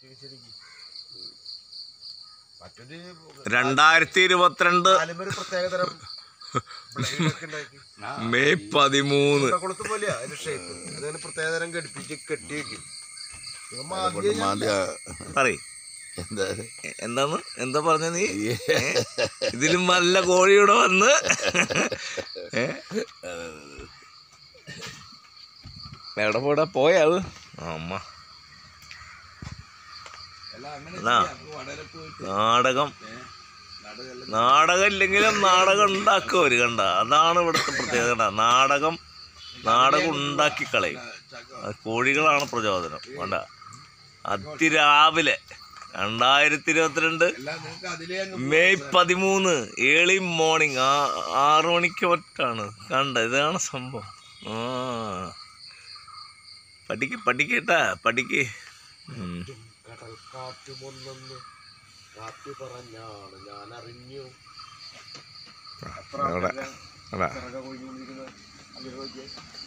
ശരിക്കും മറ്റൊരു രണ്ടായിരത്തി ഇരുപത്തിരണ്ട് കാലുമൊരു പ്രത്യേകതരം blade ഒക്കെ ഉണ്ടാക്കി മെയ് പതിമൂന്ന് കൊളുത്ത് പോലെയാ അതിന്റെ ഷേപ്പ് അതിന് പ്രത്യേകതരം ഘടിപ്പിച്ച് കെട്ടി വെക്കും ഇവൻ മാന്തി കഴിഞ്ഞാ മാന്തിയ പറയ് എന്താ എ- എന്താന്ന് എന്താ പറഞ്ഞ നീ ഏ? ഇതിലും നല്ല കോഴിയുടെ വന്ന് ഏ? എവിടെ പോടാ പോയാത് അമ്മ എന്നാ? നാടകം നാടകം ഇല്ലെങ്കിലും നാടകം ഉണ്ടാക്കും അവര് കണ്ട അതാണ് ഇവിടുത്തെ പ്രത്യേകത കണ്ട നാടകം നാടകം ഉണ്ടാക്കി കളയും അത് കോഴികളാണ് പ്രചോദനം വേണ്ട അതിരാവിലെ രണ്ടായിരത്തി ഇരുപത്തിരണ്ട് മെയ് പതിമൂന്ന് ഏർലി മോർണിംഗ് ആ ആറു മണിക്ക് ഒറ്റാണ് കണ്ട ഇതാണ് സംഭവം ആ പഠിക്ക് പഠിക്കട്ടാ പഠിക്ക് ഉം. കടൽ കാറ്റുമൊന്നു കാറ്റു പറഞ്ഞാണ് ഞാൻ അറിഞ്ഞു എത്ര അവിടെ. ആൾക്കാരാ അതാ ചിറക കൊഴിഞ്ഞുകൊണ്ടിരിക്കുന്നത് അങ്ങനെ നോക്കിയേ.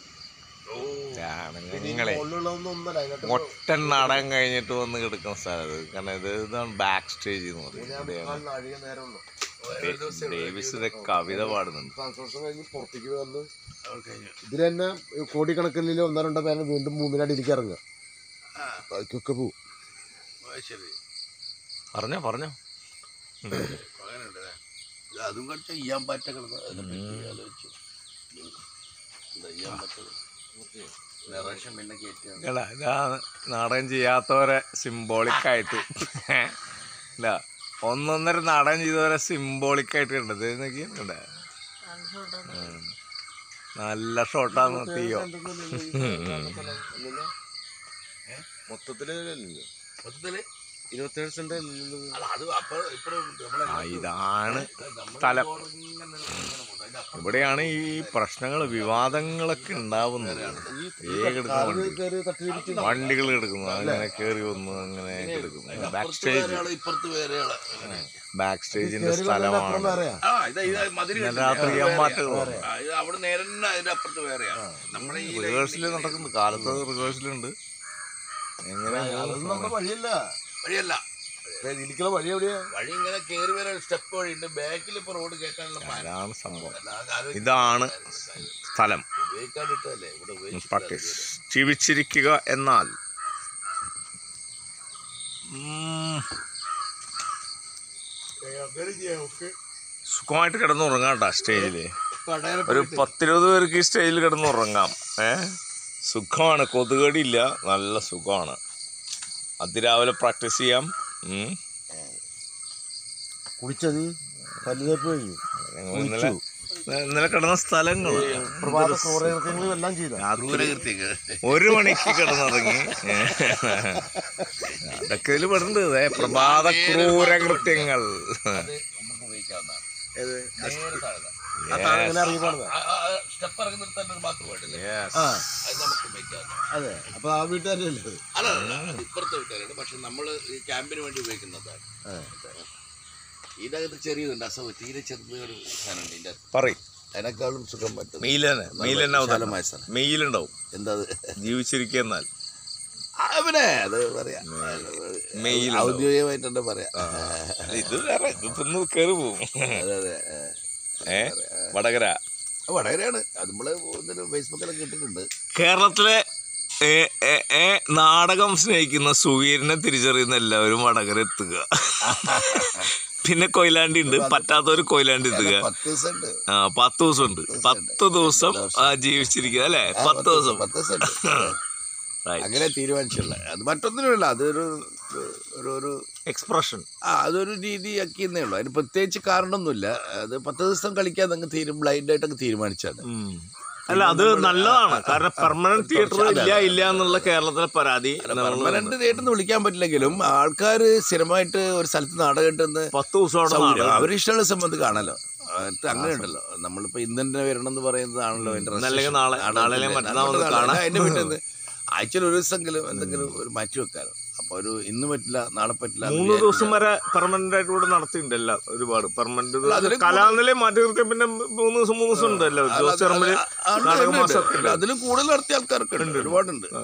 ഞങ്ങളെ മുകളിലുള്ളതൊന്നും ഒന്നല്ല അതിനകത്ത് ഒറ്റ നാടകം കഴിഞ്ഞിട്ട് വന്ന് കിടക്കുന്ന സ്ഥലം ഇത് കാരണം ഇത് ഇതാണ് ബാക്ക് സ്റ്റേജ് എന്ന് മൂന്നേ പറയുന്നത് ഇവിടെയാണ് മുക്കാൽ നാഴിക നേരമുള്ളൂ ഡേ- ഡേവിസിന്റെ കവിത പാടുന്നുണ്ട് ട്രാൻസ്ഫോർമേഷൻ കഴിഞ്ഞ് പുറത്തേക്ക് വന്ന് ഇതിൽ തന്നെ കോടിക്കണക്കിന് ഒന്നോ രണ്ടോ പേരെ വീണ്ടും മൂന്നിനായിട്ട് ഇരിക്കാൻ ഇറങ്ങുക ബാക്കിയൊക്കെ പോവും ശരി പറഞ്ഞോ പറഞ്ഞോ അങ്ങനെയുണ്ട് അതും കളിച്ച ചെയ്യാൻ പറ്റ കിടന്ന് അതിനെപ്പറ്റി ആലോചിച്ചു എന്താ ചെയ്യാൻ പറ്റത് നിറേഷൻ പിന്നെ കയറ്റിയാണ് കേടാ ഇതാണ് നാടകം ചെയ്യാത്തവരെ സിംബോളിക് ആയിട്ട് ഇല്ല ഒന്നൊന്നര നാടകം ചെയ്തവരെ സിംബോളിക് ആയിട്ട് കണ്ടത് നോക്കി കണ്ടേ ഉം. നല്ല ഷോട്ടാണ് തീയോ മൊത്തത്തില് മൊത്തത്തില് ഇരുപത്തേഴ് സെന്റ് അല്ല അത് അപ്പൊ ഇപ്പഴും നമ്മളെ ആ, ഇതാണ് സ്ഥലം ഇവിടെയാണ് ഈ പ്രശ്നങ്ങൾ വിവാദങ്ങളൊക്കെ ഉണ്ടാവുന്നത് ഏകെടുക്കുന്ന വണ്ടി കയറി തട്ടിയിരിക്കും വണ്ടികൾ എടുക്കുന്നു അങ്ങനെ കയറി വന്നു അങ്ങനെ എടുക്കുന്നു ബാക്ക് സ്റ്റേജ് വേറെയാള് ഇപ്പുറത്ത് വേറെയാള് ബാക്ക് സ്റ്റേജിന്റെ സ്ഥലമാണ് പറയാ ആ ഇത് ഇത് മതിരി ഇന്നലെ രാത്രി അമ്മാറ്റകൾ ആ, ഇത് അവിടെ നേരെ തന്നെ അതിന്റെ അപ്പുറത്ത് വേറെയാ നമ്മുടെ ഈ റിഹേഴ്സൽ നടക്കുന്നു കാലത്ത് റിഹേഴ്സലുണ്ട് എങ്ങനെ അതൊന്നും നമ്മുടെ വഴിയല്ല വഴിയല്ല ഇതിലേക്കുള്ള വഴി എവിടെയാ വഴി ഇങ്ങനെ കേറി വരാൻ സ്റ്റെപ്പ് വഴിയുണ്ട് ബാക്കിൽ ഇപ്പൊ റോഡ് കയറ്റാനുള്ള plan. അതാണ് സംഭവം അല്ലാതെ ആലോചിച്ച് ഇതാണ് സ്ഥലം ഉപയോഗിക്കാണ്ടിട്ടല്ലേ ഇവിടെ ഉപയോഗിച്ചിട്ടില്ല പ്രാക്ടീസ് ജീവിച്ചിരിക്കുക എന്നാൽ ഉം, സുഖമായിട്ട് കിടന്നുറങ്ങാം കേട്ടോ സ്റ്റേജിൽ ഒരു പത്തിരുപത് പേർക്ക് ഈ സ്റ്റേജിൽ കിടന്നുറങ്ങാം ഏ സുഖമാണ് കൊതുകടിയില്ല നല്ല സുഖമാണ് അതിരാവിലെ പ്രാക്ടീസ് ചെയ്യാം ഉം. കുടിച്ച നീ പല്ലുതേപ്പ് കഴിഞ്ഞു ഞങ്ങൾ ഇന്നലെ ഇന്നലെ കിടന്ന സ്ഥലങ്ങൾ പ്രഭാത ക്രൂരകൃത്യങ്ങളും എല്ലാം ചെയ്ത ക്രൂരകൃത്യങ്ങൾ ഒരു മണിക്ക് കിടന്നുറങ്ങി ഏ. അതൊക്കെ ഇതിൽ പെടുന്നുണ്ട് ദേ, പ്രഭാത ക്രൂരകൃത്യങ്ങൾ നമുക്ക് ഉപയോഗിക്കാവുന്നതാണ് നേരെ താഴെ അങ്ങനെ ഇറങ്ങി പോണത് സ്റ്റെപ്പ് ഇറങ്ങുന്നിടത്ത് തന്നെ ഒരു ബാത്റൂം ആയിട്ടില്ലേ Yes. ആ അത് നമുക്ക് ഉപയോഗിക്കാവുന്നതാണ് അതെ അപ്പൊ ആ വീട്ടുകാരല്ലേ അത് അല്ല അല്ല, അത് ഇപ്പുറത്തെ വീട്ടുകാരാണ് പക്ഷെ നമ്മൾ ഈ ക്യാമ്പിന് വേണ്ടി ഉപയോഗിക്കുന്നതാണ് ഇതിനകത്ത് ചെറിയതുണ്ട് അസവ് തീരെ ചെറുതൊരു സാധനമുണ്ട് ഇതിൻ്റെ അകത്ത് പറയ് അതിനേക്കാളും സുഖം പറ്റും മെയിലന്നെ മെയിലന്നെ വിശാലമായ സ്ഥലം മെയിലുണ്ടാവും എന്താ അത് ജീവിച്ചിരിക്കുക എന്നാൽ ആ, പിന്നെ അത് പറയാ മെയിൽ ഔദ്യോഗികമായിട്ട് തന്നെ പറയാം ഇത് വേറെ ഇതിപ്പോ ഒന്ന് കയറി പോവും അതെ അതെ ഏ വടകര ആ, വടകരയാണ് അത് നമ്മള് ഇതിന് ഫേസ്ബുക്കിലൊക്കെ ഇട്ടിട്ടുണ്ട് കേരളത്തിലെ ഏ, ഏ, ഏ, നാടകം സ്നേഹിക്കുന്ന സുവീരനെ തിരിച്ചറിയുന്ന എല്ലാവരും വടകര എത്തുക പിന്നെ കൊയിലാണ്ടി ഉണ്ട് പറ്റാത്തവർ കൊയിലാണ്ടി എത്തുക പത്ത് ദിവസം ഉണ്ട് ആ പത്ത് ദിവസം ഉണ്ട് പത്ത് ദിവസം ആ, ജീവിച്ചിരിക്കുക അല്ലേ പത്ത് ദിവസം പത്ത് ദിവസം ഉണ്ട് Right. അങ്ങനെ തീരുമാനിച്ചുള്ള അത് മറ്റൊന്നിനുമില്ല അതൊരു ഒരു ഒരു എക്സ്പ്രഷൻ ആ അതൊരു രീതിയാക്കിയെന്നേ ഉള്ളൂ അതിന് പ്രത്യേകിച്ച് കാരണമൊന്നുമില്ല അത് പത്ത് ദിവസം കളിക്കാൻ അങ്ങ് തീരും ബ്ലൈൻഡായിട്ടൊക്കെ തീരുമാനിച്ചാണ് അല്ല അത് നല്ലതാണ് കാരണം പെർമനന്റ് തിയേറ്റർ ഇല്ല ഇല്ല എന്നുള്ള കേരളത്തിലെ പരാതി നമ്മള് പെർമനന്റ് തിയേറ്ററിൽ വിളിക്കാൻ പറ്റില്ലെങ്കിലും ആൾക്കാർ സ്ഥിരമായിട്ട് ഒരു സ്ഥലത്ത് നാടകം ഇട്ടെന്ന് പത്ത് ദിവസം അവിടെ സൗകര്യം നാടകം. അവരിഷ്ടമുള്ള സംബന്ധം കാണാലോ അത് അങ്ങനെ ഉണ്ടല്ലോ നമ്മളിപ്പോ ഇന്ന് തന്നെ വരണം എന്ന് പറയുന്നതാണല്ലോ അതിന്റെ ഇന്നല്ലെങ്കിൽ restriction. നാളെ- നാടകത്തിന്റെ. നാളെ മറ്റന്നാൾ നാളെ വന്ന് നാളെ കാണാം. അതിന്റെ വീട്ടിൽ നിന്ന് ആഴ്ചയിൽ ഒരു ദിവസമെങ്കിലും എന്തെങ്കിലും ഒരു മാറ്റി വെക്കാലോ അപ്പൊ ഒരു ഇന്ന് പറ്റില്ല നാളെ പറ്റില്ല എന്ന് മൂന്ന് ദിവസം വരെ പെർമനന്റ് ആയിട്ട് ഇവിടെ നടത്തിയിട്ടുണ്ട് എല്ലാം ഒരുപാട് പെർമനന്റ് അതില് കലാനിലയം മാറ്റി നിർത്തിയ പിന്നെ മൂന്ന് ദിവസം മൂന്ന് ദിവസം ഉണ്ടല്ലോ ജോസ് ചെറുമ്പല് ആ, ഉണ്ട്, നാടക ഉണ്ട്, മാസമൊക്കെ ഉണ്ട്. അതിലും കൂടുതൽ നടത്തിയ ആൾക്കാരൊക്കെ ഉണ്ട് ഒരുപാടുണ്ട് അതെ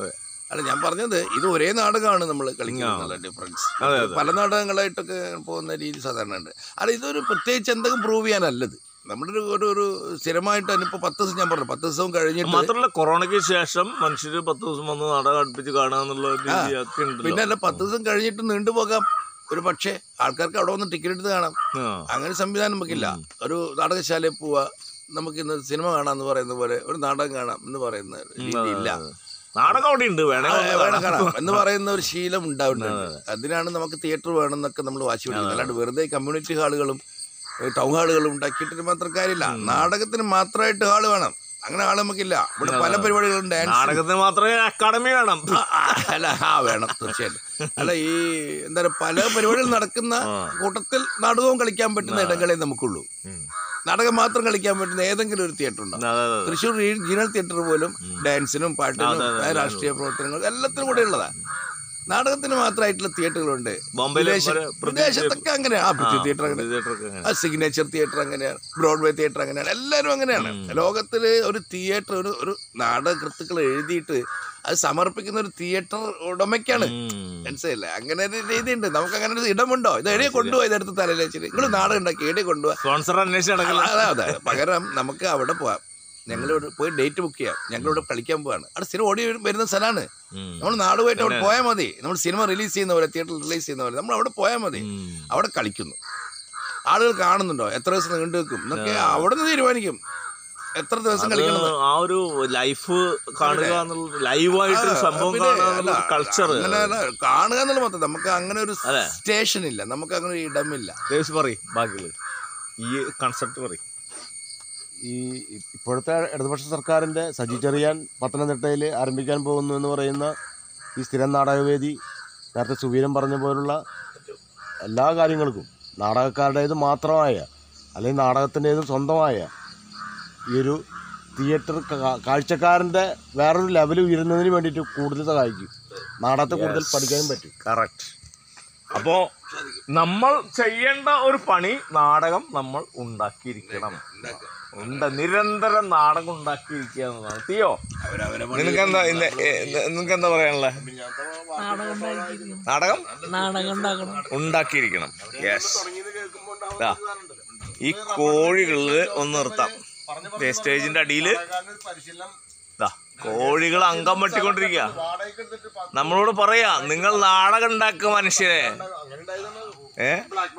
അല്ല ഞാൻ പറഞ്ഞത് ഇത് ഒരേ നാടകമാണ് നമ്മൾ കളിക്കുന്നത് ഡിഫറൻസ് അതെ, അതെ. പല നാടകങ്ങളായിട്ടൊക്കെ പോകുന്ന രീതി സാധാരണ ഉണ്ട് അല്ല ഇതൊരു പ്രത്യേകിച്ച് എന്തെങ്കിലും പ്രൂവ് ചെയ്യാനല്ലത് നമ്മുടെ ഒരു ഒരു ഒരു സ്ഥിരമായിട്ട് അതിനിപ്പോൾ പത്ത് ദിവസം ഞാൻ പറഞ്ഞു പത്ത് ദിവസവും കഴിഞ്ഞിട്ട് മാത്രമല്ല കൊറോണയ്ക്ക് ശേഷം മനുഷ്യര് പത്ത് ദിവസം വന്ന് നാടകം അടുപ്പിച്ച് കാണുക എന്നുള്ള രീതിയൊക്കെ ഉണ്ടല്ലോ പിന്നെ അല്ല പത്ത് ദിവസം കഴിഞ്ഞിട്ട് നീണ്ടുപോകാം ഒരു പക്ഷേ ആൾക്കാർക്ക് അവിടെ വന്ന് ടിക്കറ്റ് എടുത്ത് കാണാം ആ. അങ്ങനെ സംവിധാനം നമുക്കില്ല ഒരു നാടകശാലയിൽ പോവാ നമുക്ക് ഇന്ന് സിനിമ കാണാം എന്ന് പറയുന്ന പോലെ ഒരു നാടകം കാണാം എന്ന് പറയുന്ന രീതി ഇല്ല നാടകം അവിടെ ഉണ്ട് വേണേ ആ, വന്ന് വേണം കാണാം. കാണാം എന്ന് പറയുന്ന ഒരു ശീലം ഉണ്ടാവുന്നുണ്ട് അതിനാണ് നമുക്ക് തിയേറ്റർ വേണം എന്നൊക്കെ നമ്മൾ വാശി പിടിക്കുന്നത് അല്ലാണ്ട് വെറുതെ കമ്മ്യൂണിറ്റി ഹാളുകളും ടൗൺ ഹാളുകളും ഉണ്ടാക്കിയിട്ട് മാത്രം കാര്യമില്ല നാടകത്തിന് മാത്രമായിട്ട് ഹാള് വേണം അങ്ങനെ ഹാൾ നമുക്കില്ല ഇവിടെ പല പരിപാടികളും ഡാൻസ് നാടകത്തിന് മാത്രമേ അക്കാഡമി വേണം അല്ല ആ വേണം തീർച്ചയായിട്ടും അല്ല ഈ എന്താ പറയുക പല പരിപാടികൾ നടക്കുന്ന കൂട്ടത്തിൽ നാടകവും കളിക്കാൻ പറ്റുന്ന ഇടങ്ങളെ നമുക്കുള്ളൂ ഉം. നാടകം മാത്രം കളിക്കാൻ പറ്റുന്ന ഏതെങ്കിലും ഒരു തിയേറ്റർ ഉണ്ടോ അതെ, അതെ, അതെ. തൃശ്ശൂർ റീജിയണൽ തിയേറ്റർ പോലും ഡാൻസിനും പാട്ടിനും രാഷ്ട്രീയ പ്രവർത്തനങ്ങളും എല്ലാത്തിനും കൂടെ ഉള്ളതാണ് നാടകത്തിന് മാത്രമായിട്ടുള്ള തിയേറ്ററുകളുണ്ട് ബോംബെയില് വിദേശ- ഒരു പൃഥ്വി- വിദേശത്തൊക്കെ അങ്ങനെയാണ് ആ പൃഥ്വി തിയേറ്റർ അങ്ങനെ തിയേറ്ററൊക്കെ അങ്ങനെ. ആ സിഗ്നേച്ചർ തിയേറ്റർ അങ്ങനെയാണ് ബ്രോഡ്വേ തിയേറ്റർ അങ്ങനെയാണ് എല്ലാവരും അങ്ങനെയാണ് ലോകത്തിൽ ഒരു തിയേറ്റർ ഒരു ഒരു നാടകകൃത്തുക്കൾ എഴുതിയിട്ട് അത് സമർപ്പിക്കുന്ന ഒരു തിയേറ്റർ ഉടമയ്ക്കാണ് ഉം. മനസ്സിലായില്ലേ അങ്ങനെ ഒരു രീതിയുണ്ട് നമുക്ക് അങ്ങനെ ഒരു ഇടമുണ്ടോ ഇത് എവിടെ കൊണ്ടുപോയി ഇതെടുത്ത് തലയിൽ വെച്ചിട്ട് നിങ്ങൾ നാടകം ഉണ്ടാക്കി എവിടെ കൊണ്ടുപോവാ സ്പോൺസർ അന്വേഷിച്ച് നടക്കില്ല അതെ അതെ പകരം നമുക്ക് അവിടെ പോവാം ഞങ്ങളിവിടെ പോയി ഡേറ്റ് ബുക്ക് ചെയ്യാം ഞങ്ങളിവിടെ കളിക്കാൻ പോവാണ് അവിടെ സ്ഥിരം ഓടി വരുന്ന സ്ഥലമാണ് ഉം. നമ്മൾ നാടുമായിട്ട് അവിടെ പോയാൽ മതി നമ്മൾ സിനിമ റിലീസ് ചെയ്യുന്ന പോലെ തിയേറ്ററിൽ റിലീസ് ചെയ്യുന്ന പോലെ നമ്മൾ അവിടെ പോയാൽ മതി ഉം. അവിടെ കളിക്കുന്നു ആളുകൾ കാണുന്നുണ്ടോ എത്ര ദിവസം നീണ്ടു വെക്കും എന്നൊക്കെ അവിടെ നിന്ന് തീരുമാനിക്കും എത്ര ദിവസം കളിക്കണം അത് ആ ഒരു ലൈഫ് കാണുക എന്നുള്ള ലൈവായിട്ട് ഒരു സംഭവം പിന്നെ കാണുക അല്ല, എന്നുള്ള കൾച്ചർ അങ്ങനെ അല്ല, കാണുക എന്നുള്ള മാത്രം നമുക്ക് അങ്ങനെ ഒരു അതെ. സ്റ്റേഷൻ ഇല്ല നമുക്ക് അങ്ങനെ ഒരു ഇടമില്ല ദേവസ് പറയും ബാക്കിയുള്ളത് ഈ കൺസെപ്റ്റ് പറയും ഈ ഇപ്പോഴത്തെ ഇടതുപക്ഷ സർക്കാരിൻ്റെ സജി ചെറിയാൻ പത്തനംതിട്ടയിൽ ആരംഭിക്കാൻ പോകുന്നു എന്ന് പറയുന്ന ഈ സ്ഥിരം നാടകവേദി നേരത്തെ സുവീരൻ പറഞ്ഞ പോലുള്ള എല്ലാ കാര്യങ്ങൾക്കും നാടകക്കാരുടേത് മാത്രമായ അല്ലെങ്കിൽ നാടകത്തിൻ്റേതും സ്വന്തമായ ഈ ഒരു തിയേറ്റർ കാ- കാഴ്ചക്കാരൻ്റെ വേറൊരു ലെവൽ ഉയരുന്നതിന് വേണ്ടിയിട്ട് കൂടുതൽ സഹായിക്കും നാടകത്തെ കൂടുതൽ പഠിക്കാനും പറ്റും കറക്റ്റ് അപ്പോ നമ്മൾ ചെയ്യേണ്ട ഒരു പണി നാടകം നമ്മൾ ഉണ്ടാക്കിയിരിക്കണം ഉണ്ട് നിരന്തരം നാടകം ഉണ്ടാക്കിയിരിക്കുക എന്നതാണ് തീയോ നിനക്ക് എന്താ നിനക്ക് എന്താ പറയാനുള്ളത് നാടകം നാടകം ഉണ്ടാക്കണം ഉണ്ടാക്കിയിരിക്കണം യെസ് ഈ കോഴികളില് ഒന്ന് നിർത്താം ദേ സ്റ്റേജിന്റെ അടിയില് ദാ, കോഴികൾ അംഗം വെട്ടിക്കൊണ്ടിരിക്കുക നമ്മളോട് പറയാ നിങ്ങൾ നാടകം ഉണ്ടാക്കുക മനുഷ്യരെ ഏ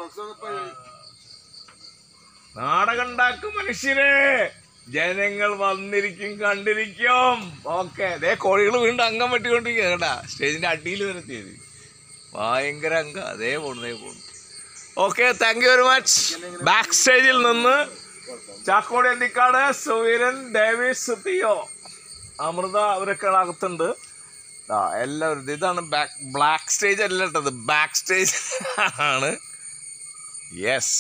നാടകം ഉണ്ടാക്കും മനുഷ്യരെ ജനങ്ങൾ വന്നിരിക്കും കണ്ടിരിക്കും ഓക്കെ ദേ കോഴികൾ വീണ്ടും അംഗം വെട്ടിക്കൊണ്ടിരിക്കുക കേട്ടാ സ്റ്റേജിന്റെ അടിയിൽ വരത്തിയത് ഭയങ്കര അംഗം അതേ പോണു അതേ പോണു okay thank you very much back സ്റ്റേജിൽ നിന്ന് ചാക്കോടി എന്തിക്കാട് സുവീരൻ ഡേവിസ് തിയോ അമൃത അവരൊക്കെ അകത്തുണ്ട് ആ എല്ലാവരും ഇതാണ് ബാക്ക് ബ്ലാക്ക് സ്റ്റേജ് അല്ല കേട്ടത് ബാക്ക് സ്റ്റേജ് ആണ് യെസ്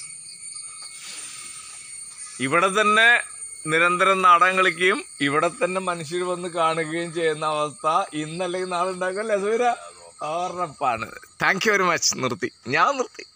ഇവിടെ തന്നെ നിരന്തരം നാടകം കളിക്കുകയും ഇവിടെ തന്നെ മനുഷ്യർ വന്ന് കാണുകയും ചെയ്യുന്ന അവസ്ഥ ഇന്നല്ലെങ്കിൽ നാളെ ഉണ്ടാകുമല്ലേ സുവീര ഉറപ്പാണ് താങ്ക് യു വെരി മച്ച് നിർത്തി ഞാൻ നിർത്തി